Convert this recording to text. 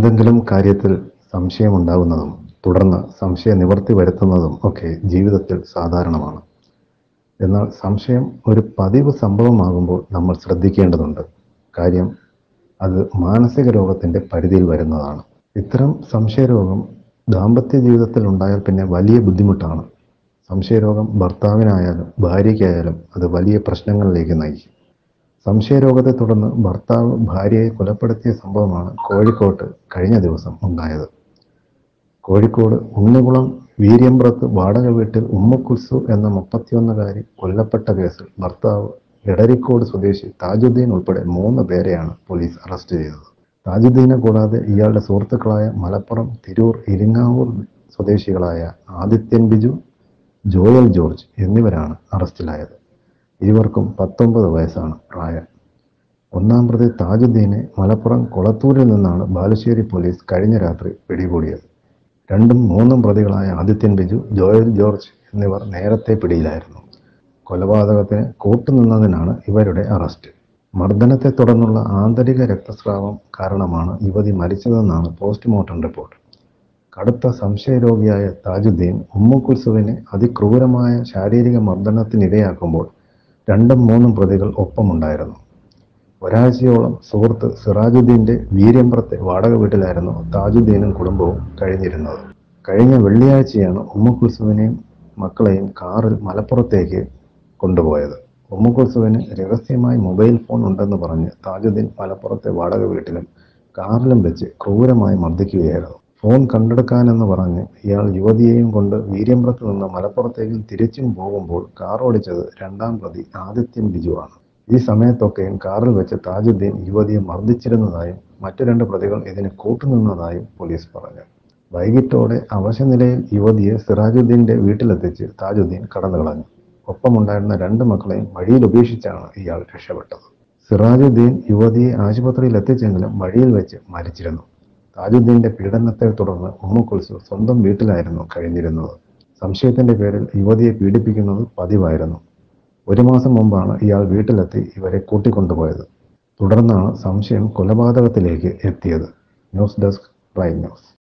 എന്തെങ്കിലും കാര്യത്തിൽ സംശയമുണ്ടാകുന്നതും തുടർന്ന് സംശയ നിവർത്തി വരുത്തുന്നതും ഒക്കെ ജീവിതത്തിൽ സാധാരണമാണ് എന്നാൽ സംശയം ഒരു പതിവ് സംഭവമാകുമ്പോൾ നമ്മൾ ശ്രദ്ധിക്കേണ്ടതുണ്ട് കാര്യം അത് മാനസിക രോഗത്തിൻ്റെ പരിധിയിൽ വരുന്നതാണ് ഇത്തരം സംശയരോഗം ദാമ്പത്യ ജീവിതത്തിൽ ഉണ്ടായാൽ പിന്നെ വലിയ ബുദ്ധിമുട്ടാണ് സംശയരോഗം ഭർത്താവിനായാലും ഭാര്യയ്ക്കായാലും അത് വലിയ പ്രശ്നങ്ങളിലേക്ക് നയിക്കും സംശയരോഗത്തെ തുടർന്ന് ഭർത്താവ് ഭാര്യയെ കൊലപ്പെടുത്തിയ സംഭവമാണ് കോഴിക്കോട്ട് കഴിഞ്ഞ ദിവസം ഉണ്ടായത് കോഴിക്കോട് ഉണ്ണികുളം വീര്യമ്പ്രത്ത് വാടക വീട്ടിൽ ഉമ്മക്കുൽസു എന്ന മുപ്പത്തിയൊന്നുകാരി കൊല്ലപ്പെട്ട കേസിൽ ഭർത്താവ് എടരിക്കോട് സ്വദേശി താജുദ്ദീൻ ഉൾപ്പെടെ മൂന്ന് പേരെയാണ് പോലീസ് അറസ്റ്റ് ചെയ്തത് താജുദ്ദീനെ കൂടാതെ ഇയാളുടെ സുഹൃത്തുക്കളായ മലപ്പുറം തിരൂർ ഇരിങ്ങാവൂർ സ്വദേശികളായ ആദിത്യൻ ബിജു ജോയൽ ജോർജ് എന്നിവരാണ് അറസ്റ്റിലായത് ഇരുവർക്കും പത്തൊമ്പത് വയസ്സാണ് പ്രായം ഒന്നാം പ്രതി താജുദ്ദീനെ മലപ്പുറം കൊളത്തൂരിൽ നിന്നാണ് ബാലുശ്ശേരി പോലീസ് കഴിഞ്ഞ രാത്രി പിടികൂടിയത് രണ്ടും മൂന്നും പ്രതികളായ ആദിത്യൻ ബിജു ജോയൽ ജോർജ് എന്നിവർ നേരത്തെ പിടിയിലായിരുന്നു കൊലപാതകത്തിന് കൂട്ടുനിന്നതിനാണ് ഇവരുടെ അറസ്റ്റ് മർദ്ദനത്തെ തുടർന്നുള്ള ആന്തരിക രക്തസ്രാവം കാരണമാണ് യുവതി മരിച്ചതെന്നാണ് പോസ്റ്റ്മോർട്ടം റിപ്പോർട്ട് കടുത്ത സംശയരോഗിയായ താജുദ്ദീൻ ഉമ്മുക്കുൽസുവിനെ അതിക്രൂരമായ ശാരീരിക മർദ്ദനത്തിനിരയാക്കുമ്പോൾ രണ്ടും മൂന്നും പ്രതികൾ ഒപ്പമുണ്ടായിരുന്നു ഒരാഴ്ചയോളം സുഹൃത്ത് സിറാജുദ്ദീന്റെ വീര്യമ്പ്രത്തെ വാടക വീട്ടിലായിരുന്നു താജുദ്ദീനും കുടുംബവും കഴിഞ്ഞിരുന്നത് കഴിഞ്ഞ വെള്ളിയാഴ്ചയാണ് ഉമ്മുക്കുൽസുവിനെയും മക്കളെയും കാറിൽ മലപ്പുറത്തേക്ക് കൊണ്ടുപോയത് ഉമ്മുക്കുൽസുവിന് രഹസ്യമായി മൊബൈൽ ഫോൺ ഉണ്ടെന്ന് പറഞ്ഞ് താജുദ്ദീൻ മലപ്പുറത്തെ വാടക വീട്ടിലും കാറിലും വെച്ച് ക്രൂരമായി മർദ്ദിക്കുകയായിരുന്നു ഫോൺ കണ്ടെടുക്കാനെന്ന് പറഞ്ഞ് ഇയാൾ യുവതിയെയും കൊണ്ട് വീര്യമ്പ്രത്ത് നിന്ന് മലപ്പുറത്തേക്കും തിരിച്ചും പോകുമ്പോൾ കാർ ഓടിച്ചത് രണ്ടാം പ്രതി ആദിത്യൻ ബിജുവാണ് ഈ സമയത്തൊക്കെയും കാറിൽ വെച്ച് താജുദ്ദീൻ യുവതിയെ മർദ്ദിച്ചിരുന്നതായും മറ്റു രണ്ട് പ്രതികൾ ഇതിന് കൂട്ടുനിന്നതായും പോലീസ് പറഞ്ഞു വൈകിട്ടോടെ അവശനിലയിൽ യുവതിയെ സിറാജുദ്ദീന്റെ വീട്ടിലെത്തിച്ച് താജുദ്ദീൻ കടന്നു കളഞ്ഞു ഒപ്പമുണ്ടായിരുന്ന രണ്ട് മക്കളെയും വഴിയിൽ ഉപേക്ഷിച്ചാണ് ഇയാൾ രക്ഷപ്പെട്ടത് സിറാജുദ്ദീൻ യുവതിയെ ആശുപത്രിയിൽ എത്തിച്ചെങ്കിലും വഴിയിൽ വെച്ച് മരിച്ചിരുന്നു താജുദ്ദീന്റെ പീഡനത്തെ തുടർന്ന് ഉമ്മുക്കുൽസു സ്വന്തം വീട്ടിലായിരുന്നു കഴിഞ്ഞിരുന്നത് സംശയത്തിന്റെ പേരിൽ യുവതിയെ പീഡിപ്പിക്കുന്നത് പതിവായിരുന്നു ഒരു മാസം മുമ്പാണ് ഇയാൾ വീട്ടിലെത്തി ഇവരെ കൂട്ടിക്കൊണ്ടുപോയത് തുടർന്നാണ് സംശയം കൊലപാതകത്തിലേക്ക് എത്തിയത് ന്യൂസ് ഡെസ്ക് പ്രൈം ന്യൂസ്